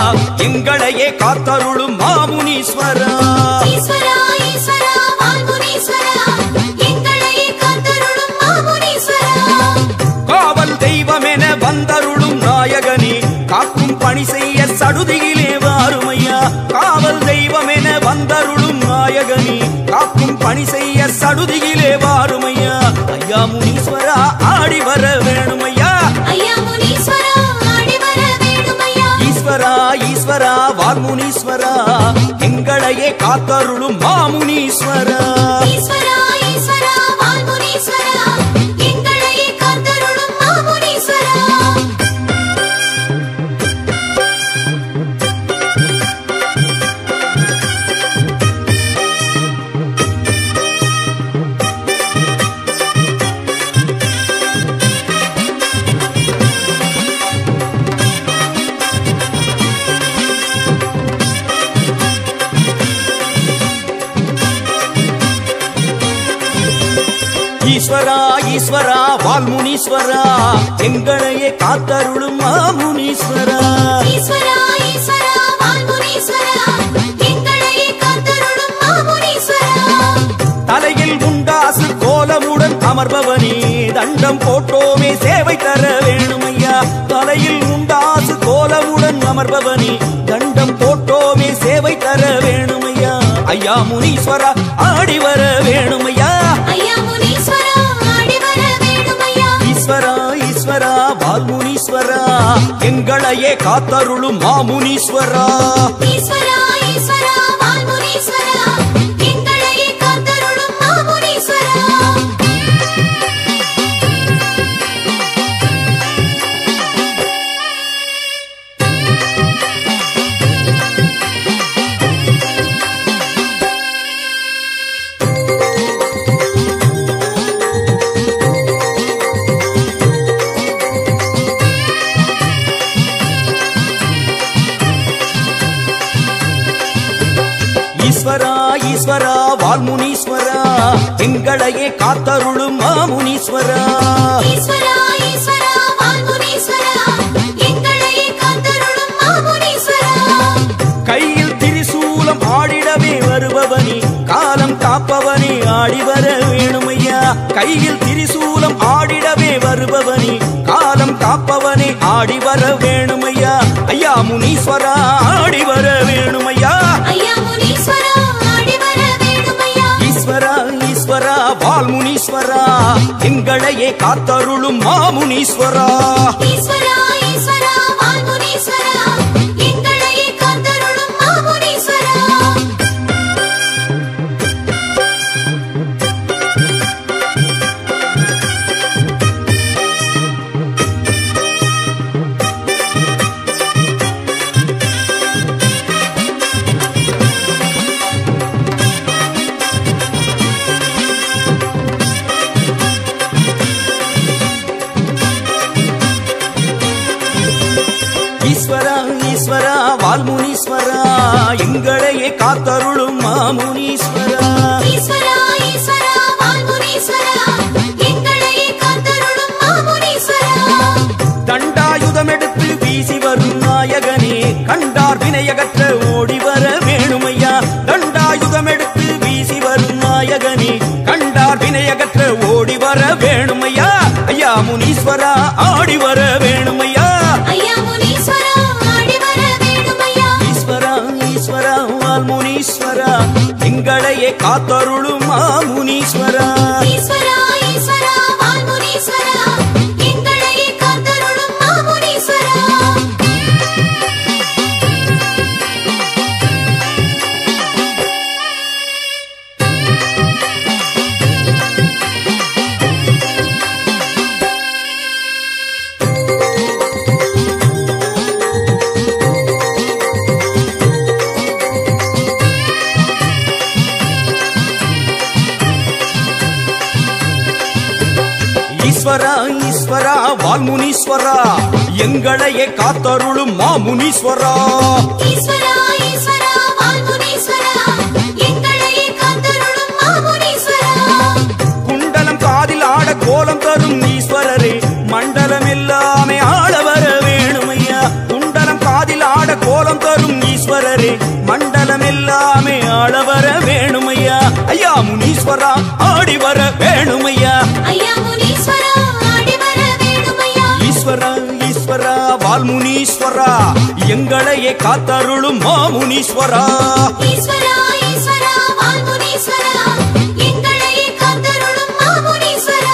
எங்களையே காத்தருளும் மாமுனீஸ்வரா ஈஸ்வரா ஈஸ்வரா வால்முனீஸ்வரா எங்களையே காத்தருளும் மாமுனீஸ்வரா காவல் தெய்வமென வந்தருளும் நாயகனே காக்கும் பணி செய்ய சடுதியிலே வாருமையா காவல் தெய்வமென வந்தருளும் நாயகனே காக்கும் பணி செய்ய சடுதியிலே வாருமையா ஐயா முனீஸ்வரா ஆடி வர வேணுமையா ஐயா முனீஸ்வரா ஆடி வர வேணுமையா ஈஸ்வரா ஈஸ்வரா வால்முனீஸ்வரா எங்களையே காத்தருளும் மாமுனீஸ்வரா ஈஸ்வரா ஈஸ்வரா வால்முனீஸ்வரா எங்களையே காத்தருளும் மாமுனீஸ்வரா ஈஸ்வரா ஈஸ்வரா வால்முனீஸ்வரா எங்களையே காத்தருளும் மாமுனீஸ்வரா ஈஸ்வரா ஈஸ்வரா வால்முனீஸ்வரா எங்களையே காத்தருளும் மாமுனீஸ்வரா தலையில் உண்டாசு கோலமுடன் அமர்பவனே தண்டம் போட்டோமே சேவை தர வேணுமையா தலையில் உண்டாசு கோலமுடன் அமர்பவனே தண்டம் போட்டோமே சேவை தர வேணுமையா ஐயா முனீஸ்வரா ஆடி வர வேணுமையா ஐயா முனீஸ்வரா ஆடி வர வேணுமையா ஈஸ்வரா ஈஸ்வரா வால்முனீஸ்வரா எங்களையே காத்தருளும் மாமுனீஸ்வரா ஈஸ்வரா ஈஸ்வரா வால்முனீஸ்வரா எங்களையே காத்தருளும் மாமுனீஸ்வரா ஈஸ்வரா ஈஸ்வரா வால்முனீஸ்வரா எங்களையே காத்தருளும் மாமுனீஸ்வரா ஈஸ்வரா ஈஸ்வரா வால்முனீஸ்வரா எங்களையே காத்தருளும் மாமுனீஸ்வரா கையில் திரிசூலம் ஆடிடவே வருபவனி காலம் காப்பவனி ஆடி வர வேணுமையா கையில் திரிசூலம் ஆடிடவே வருபவனி காலம் காப்பவனே ஆடி வர வேணுமையா ஐயா முனீஸ்வரா ஆடி வர வேணுமையா ஐயா முனீஸ்வரா ஆடி வர வேணுமையா ஈஸ்வரா ஈஸ்வரா வால்முனீஸ்வரா எங்களையே காத்தருளும் மாமுனீஸ்வரா ஈஸ்வரா ஈஸ்வரா வால்முனீஸ்வரா எங்களையே காத்தருளும் மாமுனீஸ்வரா ஈஸ்வரா ஈஸ்வரா வால்முனீஸ்வரா எங்களையே காத்தருளும் மாமுனீஸ்வரா ஈஸ்வரா ஈஸ்வரா வால்முனீஸ்வரா எங்களையே காத்தருளும் மாமுனீஸ்வரா தண்டாயுதம் எடுத்து வீசி வரும் நாயகனே கண்டார் வினையகற்ற ஓடி வர வேணுமையா தண்டாயுதம் எடுத்து வீசி வரும் நாயகனே கண்டார் வினையகற்ற ஓடி வர வேணுமையா ஐயா முனீஸ்வரா ஆடி வர வேணுமையா ஐயா முனீஸ்வரா ஆடி வர வேணுமையா ஈஸ்வரா ஈஸ்வரா வால்முனீஸ்வரா எங்களையே காத்தருளும் மாமுனீஸ்வரா ஈஸ்வரா ஈஸ்வரா வால்முனீஸ்வரா எங்களையே காத்தருளும் மாமுனீஸ்வரா ஈஸ்வரா ஈஸ்வரா வால்முனீஸ்வரா எங்களையே காத்தருளும் மாமுனீஸ்வரா ஈஸ்வரா ஈஸ்வரா வால்முனீஸ்வரா எங்களையே காத்தருளும் மாமுனீஸ்வரா குண்டலம் காதில் ஆட கோலம் தரும் ஈஸ்வரரே மண்டலம் எல்லாமே ஆள வர வேணுமையா குண்டலம் காதில் ஆட கோலம் முனீஸ்வரரே மண்டலம் எல்லாமே ஆள வர வேணுமையா ஐயா முனீஸ்வரா ஆடி வர வேணுமையா ஐயா முனீஸ்வரா ஆடி வர வேணுமையா ஈஸ்வரா ஈஸ்வரா வால்முனீஸ்வரா எங்களையே காத்தருளும் மாமுனீஸ்வரா ஈஸ்வரா ஈஸ்வரா வால்முனீஸ்வரா எங்களையே காத்தருளும் மாமுனீஸ்வரா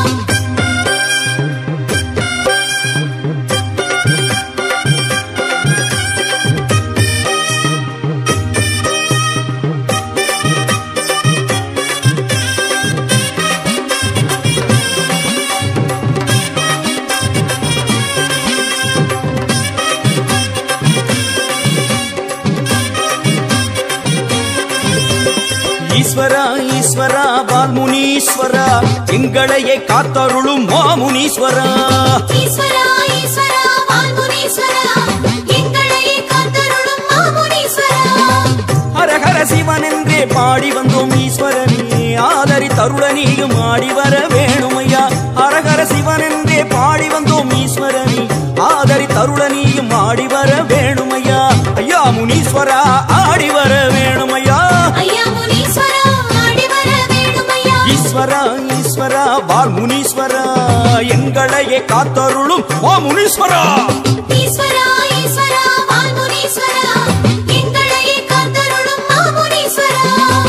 ஈஸ்வரா ஈஸ்வரா வால்முனீஸ்வரா எங்களையே காத்தருளும் மாமுனீஸ்வரா ஈஸ்வரா ஈஸ்வரா வால்முனீஸ்வரா எங்களையே காத்தருளும் மாமுனீஸ்வரா ஹரஹர சிவன் என்றே பாடி வந்தோம் ஈஸ்வரனே ஆதரி தருளனியும் ஆடி வர வேணுமையா ஹரஹர சிவன் என்றே பாடி வந்தோம் ஈஸ்வரனே ஆதரி தருளனியும் ஆடி வர வேணுமையா ஐயா முனீஸ்வரா ஆடி வர வேணுமையா ஐயா முனீஸ்வரா ஆடி வர வேணுமையா ஈஸ்வரா ஈஸ்வரா வால் முனீஸ்வரா எங்களையே காத்தருளும் வா முனீஸ்வரா ஈஸ்வரா ஈஸ்வரா வால்முனீஸ்வரா எங்களையே காத்தருளும் மாமுனீஸ்வரா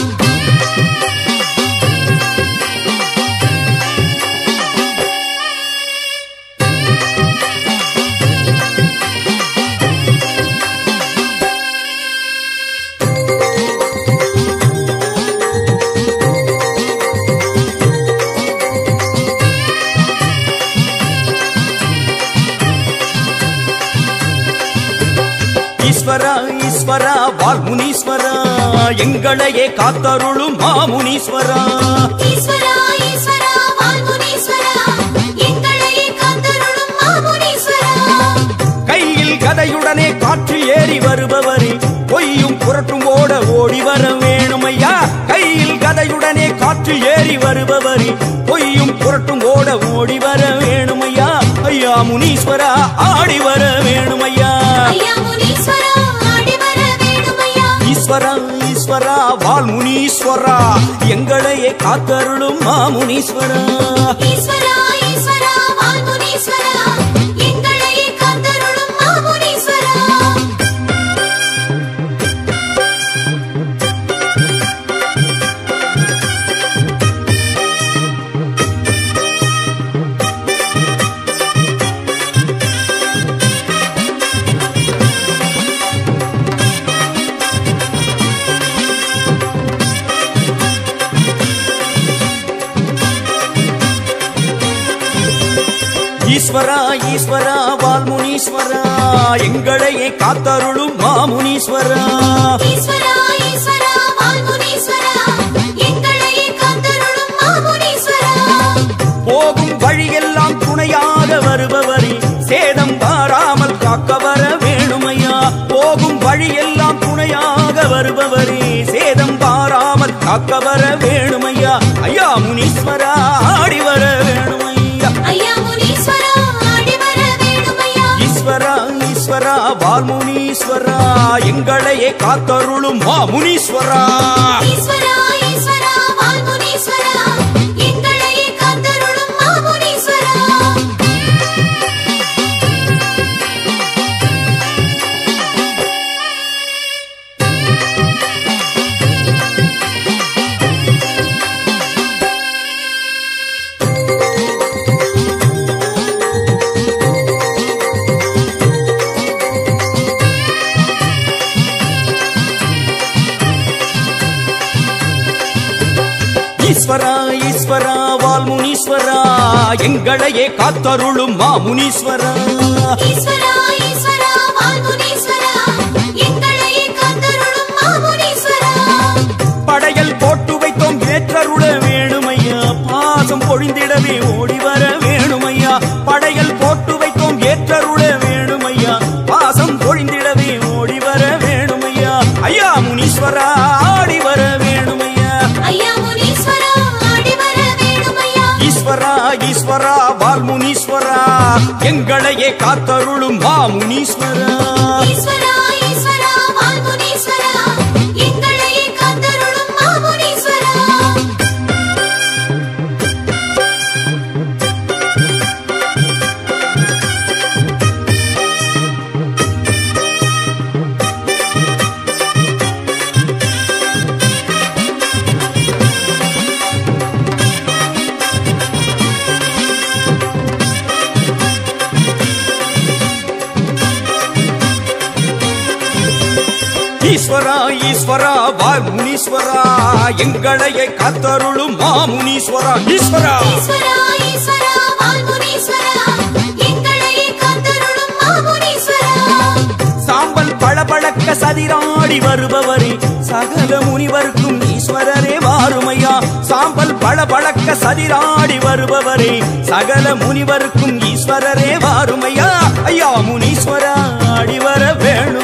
ஈஸ்வரா ஈஸ்வரா வால் முனீஸ்வரா எங்களையே காத்தருளும் மாமுனீஸ்வரா ஈஸ்வரா ஈஸ்வரா வால்முனீஸ்வரா எங்களையே காத்தருளும் மாமுனீஸ்வரா கையில் கதையுடனே காற்று ஏறி வருபவரே பொய்யும் புரட்டும் ஓட ஓடி வர வேணுமையா கையில் கதையுடனே காற்று ஏறி வருபவரே பொய்யும் புரட்டும் ஓட ஓடி வர வேணுமையா ஐயா முனீஸ்வரா ஆடி வர வேணுமையா ஐயா முனீஸ்வரா ஆடி வர வேணுமையா ஈஸ்வரா ஈஸ்வரா வால் முனீஸ்வரா எங்களையே காத்தருளும் மாமுனீஸ்வரா ஈஸ்வரா ஈஸ்வரா வால்முனீஸ்வரா எங்களையே காத்தருளும் மாமுனீஸ்வரா ஈஸ்வரா ஈஸ்வரா வால் முனீஸ்வரா எங்களையே காத்தருளும் மாமுனீஸ்வரா ஈஸ்வரா ஈஸ்வரா வால்முனீஸ்வரா எங்களையே காத்தருளும் மாமுனீஸ்வரா போகும் வழியெல்லாம் துணையாக வருபவரே சேதம் வாராமல் காக்க வர வேணுமையா போகும் வழியெல்லாம் துணையாக வருபவரே சேதம் வாராமல் காக்க வர வேணுமையா ஐயா முனீஸ்வரா ஆடி வர வேணுமையா ஐயா முனீஸ்வரா ஆடி வர வேணுமையா ஈஸ்வரா ஈஸ்வரா வால்முனீஸ்வரா எங்களையே காத்தருளும் மா முனீஸ்வரா ஈஸ்வரா ஈஸ்வரா வால்முனீஸ்வரா எங்களையே காத்தருளும் மாமுனீஸ்வரா ஈஸ்வரா ஈஸ்வரா வால்முனீஸ்வரா எங்களையே காத்தருளும் மா முனீஸ்வரா ஈஸ்வரா ஈஸ்வரா வால்முனீஸ்வரா எங்களையே காத்தருளும் மாமுனீஸ்வரா படையல் போட்டு வைத்தோம் ஏற்றருள வேணுமையா பாசம் பொழிந்திடவே ஓடி வர வேணுமையா படையல் போட்டு வைத்தோம் ஏற்றருள வேணுமையா பாசம் பொழிந்திடவே ஓடி வர வேணுமையா ஐயா முனீஸ்வரா ஆடி வர வேணுமையா ஐயா முனீஸ்வரா ஆடி வர வேணுமையா ஈஸ்வரா ஈஸ்வரா வால்முனீஸ்வரா எங்களையே காத்தருளும் மா முனீஸ்வரா ஈஸ்வரா ஈஸ்வரா வால்முனீஸ்வரா ஈஸ்வரா ஈஸ்வரா வால் முனீஸ்வரா எங்களையை காத்தருளும் மாமுனீஸ்வரா ஈஸ்வரா ஈஸ்வரா ஈஸ்வரா வால்முனீஸ்வரா எங்களை காத்தருளும் மாமுனீஸ்வரா சாம்பல் பளபளக்க சதிராடி வருபவரே சகல முனிவர்க்கும் ஈஸ்வரரே வாருமையா சாம்பல் பளபளக்க சதிராடி வருபவரே சகல முனிவர்க்கும் ஈஸ்வரரே வாருமையா ஐயா முனீஸ்வரா ஆடி வர வேணும்